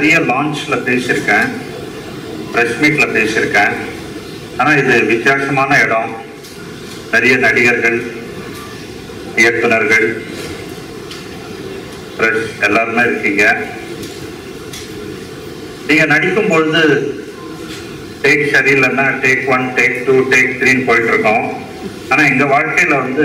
நிறைய லான்ச்ல பேசியிருக்கேன் ப்ரெஸ் மீட்ல பேசியிருக்கேன் ஆனா இது வித்தியாசமான இடம் நிறைய நடிகர்கள் இயக்குனர்கள் press எல்லாருமே இருக்கீங்க நீங்க நடிக்கும் பொழுது டேக் சரியில்லைன்னா take one take two take த்ரீன்னு போயிட்டு இருக்கோம் ஆனா எங்க வாழ்க்கையில வந்து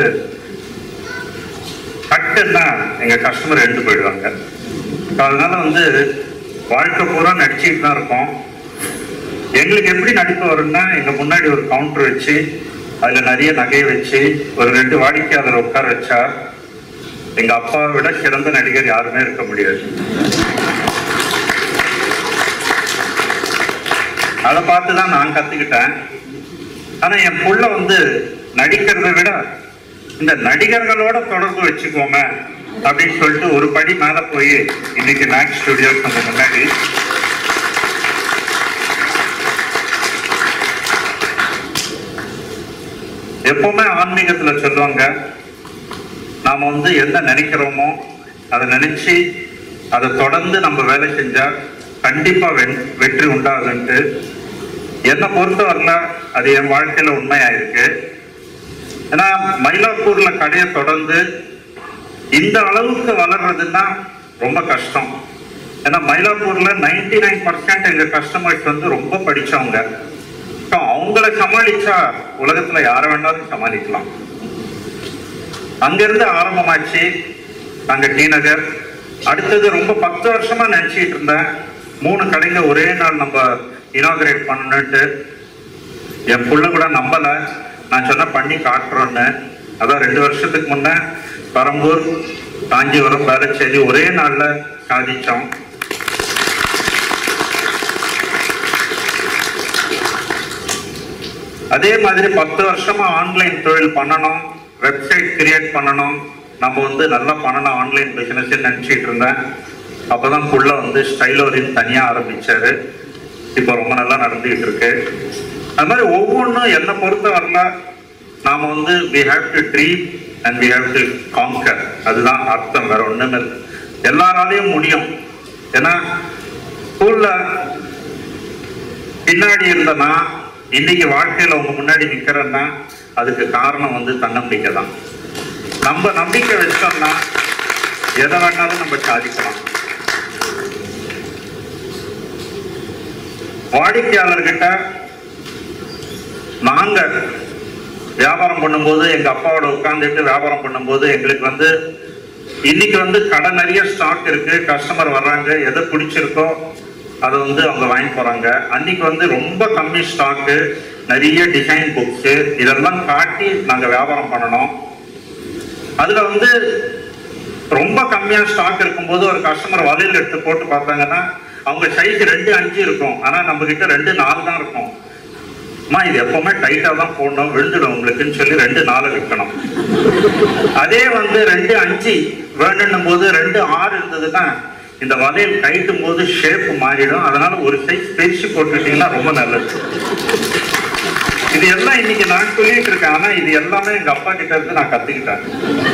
கட்டுன்னா எங்க கஸ்டமர் எழுந்து போயிடுவாங்க அதனால வந்து வாழ்க்கை பூரா நடிச்சுட்டு தான் இருக்கோம் எங்களுக்கு எப்படி நடிப்பு வரும்னா எங்க முன்னாடி ஒரு கவுண்டர் வச்சு அதுல நிறைய நகை வச்சு ஒரு ரெண்டு வாடிக்கையாளர் உட்கார வச்சா எங்க அப்பாவை விட சிறந்த நடிகர் யாருமே இருக்க முடியாது அதை பார்த்து தான் நான் கத்துக்கிட்டேன் ஆனா என் புள்ள வந்து நடிக்கிறதை விட இந்த நடிகர்களோட தொடர்பு வச்சுக்கோமே அப்படின்னு சொல்லிட்டு ஒரு படி மேல போய் இன்னைக்கு மேக்ஸ் ஸ்டுடியோஸ் நம்ம முன்னாடி எப்பவுமே ஆன்மீகத்துல சொல்லுவாங்க நாம வந்து என்ன நினைக்கிறோமோ அதை நினைச்சு அதை தொடர்ந்து நம்ம வேலை செஞ்சா கண்டிப்பா வெ- வெற்றி உண்டாகுன்ட்டு என்னை பொறுத்தவரையில அது என் வாழ்க்கையில உண்மையாயிருக்கு ஏன்னா மயிலாப்பூர்ல கடையை தொடர்ந்து இந்த அளவுக்கு வளர்றதுன்னா ரொம்ப கஷ்டம் ஏன்னா மயிலாப்பூர்ல 99% நைன் பர்சன்ட் எங்க கஸ்டமர்ஸ் வந்து ரொம்ப படிச்சவங்க So, அவங்கள சமாளிச்சா உலகத்துல யாரை வேணாலும் சமாளிக்கலாம் அங்கிருந்து ஆரம்பமாச்சு நாங்க டி நகர் அடுத்தது ரொம்ப பத்து வருஷமா நினைச்சிட்டு இருந்தேன் மூணு கடைங்க ஒரே நாள் நம்ம இனாகிரேட் பண்ணணுன்ட்டு என் புள்ள கூட நம்பல நான் சொன்ன பண்ணி காட்டுறோன்னு அதான் ரெண்டு வருஷத்துக்கு முன்ன பெரம்பூர் காஞ்சிபுரம் வேளச்சேரி ஒரே நாள்ல சாதிச்சோம் அதே மாதிரி பத்து வருஷமா ஆன்லைன் தொழில் பண்ணணும் வெப்சைட் கிரியேட் பண்ணணும் நம்ம வந்து நல்லா பண்ணணும் ஆன்லைன் பிசினஸ் நினைச்சிட்டு இருந்தேன் அப்பதான் புள்ள வந்து ஸ்டைலோரின் தனியா ஆரம்பிச்சாரு இப்போ ரொம்ப நல்லா நடந்துகிட்டு இருக்கு அது மாதிரி ஒவ்வொன்றும் என்னை பொறுத்த வரல நாம வந்து we have to dream and we have to conquer அதுதான் அர்த்தம் வேற ஒண்ணுமே இல்லை எல்லாராலையும் முடியும் ஏன்னா ஸ்கூல்ல பின்னாடி இருந்தனா இன்னைக்கு வாழ்க்கையில உங்க முன்னாடி நிக்கிறேன்னா அதுக்கு காரணம் வந்து தன்னம்பிக்கை தான் நம்ம நம்பிக்கை வச்சோம்னா எதை வேணாலும் நம்ம சாதிக்கலாம் வாடிக்கையாளர்கிட்ட நாங்க வியாபாரம் பண்ணும்போது எங்க அப்பாவோட உட்கார்ந்துட்டு வியாபாரம் பண்ணும்போது எங்களுக்கு வந்து இன்னைக்கு வந்து கடை நிறைய ஸ்டாக் இருக்கு கஸ்டமர் வர்றாங்க எதை பிடிச்சிருக்கோ அதை வந்து அவங்க வாங்கி போறாங்க அன்னைக்கு வந்து ரொம்ப கம்மி ஸ்டாக்கு நிறைய டிசைன் புக்ஸ் இதெல்லாம் காட்டி நாங்க வியாபாரம் பண்ணணும் அதுல வந்து ரொம்ப கம்மியா ஸ்டாக் இருக்கும்போது ஒரு கஸ்டமர் வலையில் எடுத்து போட்டு பார்த்தாங்கன்னா அவங்க சைஸ் ரெண்டு அஞ்சு இருக்கும் ஆனா நம்ம கிட்ட ரெண்டு நாலு தான் இருக்கும் அம்மா இது எப்பவுமே டைட்டா தான் போடணும் விழுந்துடும் உங்களுக்குன்னு சொல்லி ரெண்டு நாலு விற்கணும் அதே வந்து ரெண்டு அஞ்சு வேணும்னும் போது ரெண்டு ஆறு இருந்ததுன்னா இந்த வலையில் கைட்டும் போது ஷேப் மாறிடும் அதனால ஒரு சைஸ் பிரிச்சு போட்டுட்டீங்கன்னா ரொம்ப நல்லது இது எல்லாம் இன்னைக்கு நான் சொல்லிட்டு இருக்கேன் ஆனா இது எல்லாமே எங்க அப்பா கிட்ட இருந்து நான் கத்துக்கிட்டேன்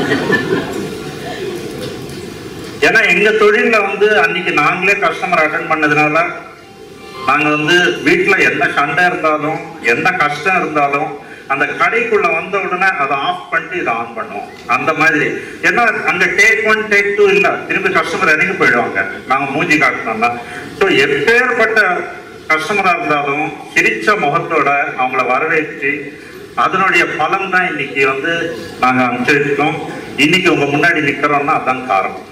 ஏன்னா எங்க தொழில்ல வந்து அன்னைக்கு நாங்களே கஸ்டமர் அட்டன் பண்ணதுனால நாங்க வந்து வீட்டுல என்ன சண்டை இருந்தாலும் என்ன கஷ்டம் இருந்தாலும் அந்த கடைக்குள்ள வந்த உடனே அதை ஆஃப் பண்ணிட்டு இதை ஆன் பண்ணுவோம் அந்த மாதிரி ஏன்னா அங்க டேக் ஒன் டேக் டூ இல்ல திருப்பி கஸ்டமர் இறங்கி போயிடுவாங்க நாங்க மூஞ்சி காட்டணும்னா ஸோ எப்பேற்பட்ட கஸ்டமரா இருந்தாலும் சிரிச்ச முகத்தோட அவங்கள வரவேற்று அதனுடைய பலன் தான் இன்னைக்கு வந்து நாங்க அமைச்சிருக்கோம் இன்னைக்கு உங்க முன்னாடி நிக்கிறோம்னா அதான் காரணம்